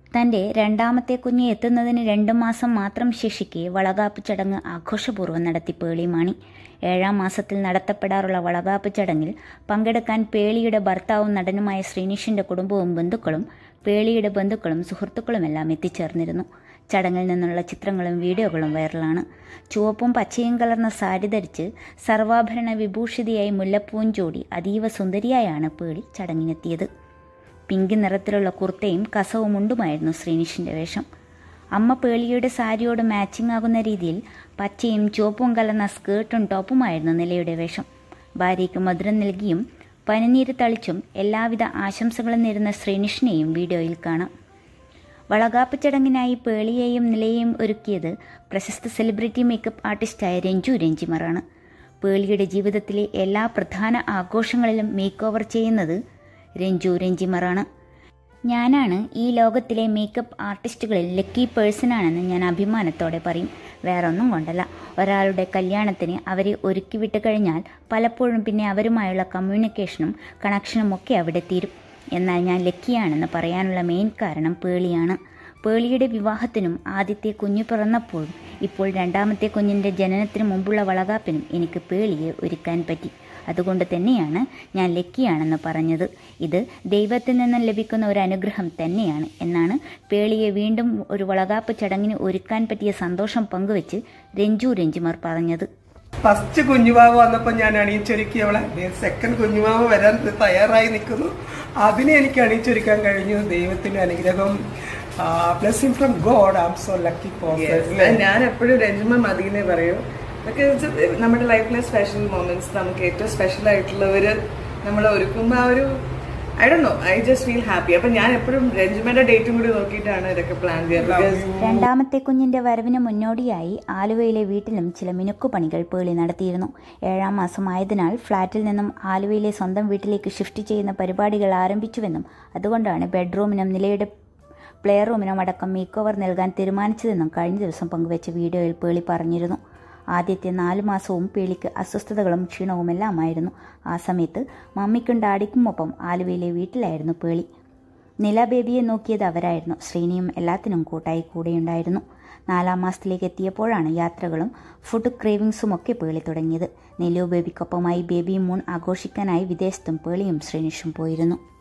തന്റെ രണ്ടാമത്തെ കുഞ്ഞ് എത്തുന്നതിന് രണ്ടു മാസം മാത്രം ശേഷിക്കെ വളകാപ്പ് ചടങ്ങ് ആഘോഷപൂർവ്വം നടത്തി പേളിമാണി ഏഴാം മാസത്തിൽ നടത്തപ്പെടാറുള്ള വളകാപ്പ് ചടങ്ങിൽ പങ്കെടുക്കാൻ പേളിയുടെ ഭർത്താവും നടനുമായ ശ്രീനിഷിന്റെ കുടുംബവും ബന്ധുക്കളും പേളിയുടെ ബന്ധുക്കളും സുഹൃത്തുക്കളുമെല്ലാം എത്തിച്ചേർന്നിരുന്നു ചടങ്ങിൽ നിന്നുള്ള ചിത്രങ്ങളും വീഡിയോകളും വൈറലാണ് ചുവപ്പും പച്ചയും കലർന്ന സാരി ധരിച്ച് സർവാഭരണ വിഭൂഷിതയായി മുല്ലപ്പൂവും ജോഡി അതീവ സുന്ദരിയായാണ് പേളി ചടങ്ങിനെത്തിയത് പിങ്ക് നിറത്തിലുള്ള കുർത്തയും കസവും മുണ്ടുമായിരുന്നു ശ്രീനിഷിന്റെ വേഷം അമ്മ പേളിയുടെ സാരിയോട് മാച്ചിങ് ആകുന്ന രീതിയിൽ പച്ചയും ചുവപ്പും കലർന്ന സ്കേർട്ടും ടോപ്പുമായിരുന്നു നിലയുടെ വേഷം ഭാര്യയ്ക്ക് മധുരം നൽകിയും പനിനീര് തളിച്ചും എല്ലാവിധ ആശംസകളും നേരുന്ന ശ്രീനിഷിനെയും വീഡിയോയിൽ കാണാം വളകാപ്പ് ചടങ്ങിനായി പേളിയെയും നിലയെയും ഒരുക്കിയത് പ്രശസ്ത സെലിബ്രിറ്റി മേക്കപ്പ് ആർട്ടിസ്റ്റായ രഞ്ജു രഞ്ജിമറാണ് പേളിയുടെ ജീവിതത്തിലെ എല്ലാ പ്രധാന ആഘോഷങ്ങളിലും മേക്ക് ഓവർ ചെയ്യുന്നത് രഞ്ജു രഞ്ജിമറാണ് ഞാനാണ് ഈ ലോകത്തിലെ മേക്കപ്പ് ആർട്ടിസ്റ്റുകളിൽ ലക്കി പേഴ്സണാണെന്ന് ഞാൻ അഭിമാനത്തോടെ പറയും വേറൊന്നും കൊണ്ടല്ല ഒരാളുടെ കല്യാണത്തിന് അവരെ ഒരുക്കി വിട്ട് കഴിഞ്ഞാൽ പലപ്പോഴും പിന്നെ അവരുമായുള്ള കമ്മ്യൂണിക്കേഷനും കണക്ഷനും ഒക്കെ അവിടെ തീരും എന്നാൽ ഞാൻ ലക്കിയാണെന്ന് പറയാനുള്ള മെയിൻ കാരണം പേളിയാണ് പേളിയുടെ വിവാഹത്തിനും ആദ്യത്തെ കുഞ്ഞു പിറന്നപ്പോഴും ഇപ്പോൾ രണ്ടാമത്തെ കുഞ്ഞിൻ്റെ ജനനത്തിന് മുമ്പുള്ള വളകാപ്പിനും എനിക്ക് പേളിയെ ഒരുക്കാൻ പറ്റി അതുകൊണ്ട് തന്നെയാണ് ഞാൻ ലക്കിയാണെന്ന് പറഞ്ഞത് ഇത് ദൈവത്തിൽ നിന്നും ലഭിക്കുന്ന ഒരു അനുഗ്രഹം തന്നെയാണ് എന്നാണ് പേളിയെ വീണ്ടും ഒരു വളകാപ്പ് ചടങ്ങിന് ഒരുക്കാൻ പറ്റിയ സന്തോഷം പങ്കുവെച്ച് രഞ്ജു രഞ്ജിമാർ പറഞ്ഞത് ഫസ്റ്റ് കുഞ്ഞുമാവ് വന്നപ്പോൾ ഞാൻ അണിയിച്ചൊരുക്കി അവളെ സെക്കൻഡ് കുഞ്ഞുമാവ് വരാൻ തയ്യാറായി നിൽക്കുന്നു അതിനെ എനിക്ക് അണിയിച്ചൊരുക്കാൻ കഴിഞ്ഞു ദൈവത്തിന്റെ അനുഗ്രഹം blessing from God I'm so lucky for ഞാൻ എപ്പോഴും രഞ്ജുമ മദീനെ പറയും ബിക്കോസ് നമ്മുടെ ലൈഫിലെ സ്പെഷ്യൽ മൊമെന്റ്സ് നമുക്ക് ഏറ്റവും സ്പെഷ്യൽ ആയിട്ടുള്ളവര് നമ്മൾ ഒരുക്കുമ്പോൾ ആ ഒരു ഐ ഡോ know I just feel happy അപ്പൊ ഞാൻ എപ്പോഴും രഞ്ജുമയുടെ ഡേറ്റും കൂടി നോക്കിയിട്ടാണ് ഇതൊക്കെ പ്ലാൻ ചെയ്യുന്നത് ബിക്കോസ് രണ്ടാമത്തെ കുഞ്ഞിന്റെ വരവിന് മുന്നോടിയായി ആലുവയിലെ വീട്ടിലും ചില മിനുക്കുപണികൾ പേളി നടത്തിയിരുന്നു ഏഴാം മാസമായതിനാൽ ഫ്ളാറ്റിൽ നിന്നും ആലുവയിലെ സ്വന്തം വീട്ടിലേക്ക് ഷിഫ്റ്റ് ചെയ്യുന്ന പരിപാടികൾ ആരംഭിച്ചുവെന്നും അതുകൊണ്ടാണ് ബെഡ്റൂമിനും നിലയുടെ പ്ലേ റൂമിനും അടക്കം മേക്ക് ഓവർ നൽകാൻ തീരുമാനിച്ചതെന്നും കഴിഞ്ഞ ദിവസം പങ്കുവച്ച വീഡിയോയിൽ പേളി പറഞ്ഞിരുന്നു ആദ്യത്തെ നാലു മാസവും പേളിക്ക് അസ്വസ്ഥതകളും ക്ഷീണവുമെല്ലാമായിരുന്നു ആ സമയത്ത് മമ്മിക്കും ഡാഡിക്കുമൊപ്പം ആലുവയിലെ വീട്ടിലായിരുന്നു പേളി നില ബേബിയെ നോക്കിയത് അവരായിരുന്നു ശ്രീനിയും എല്ലാത്തിനും കൂട്ടായി കൂടെയുണ്ടായിരുന്നു നാലാം മാസത്തിലേക്ക് എത്തിയപ്പോഴാണ് യാത്രകളും ഫുഡ് ക്രേവിങ്സും ഒക്കെ പേളി തുടങ്ങിയത് നെല്ലു ബേബിക്കൊപ്പമായി ബേബി മൂൺ ആഘോഷിക്കാനായി വിദേശത്തും പേളിയും ശ്രീനിഷും പോയിരുന്നു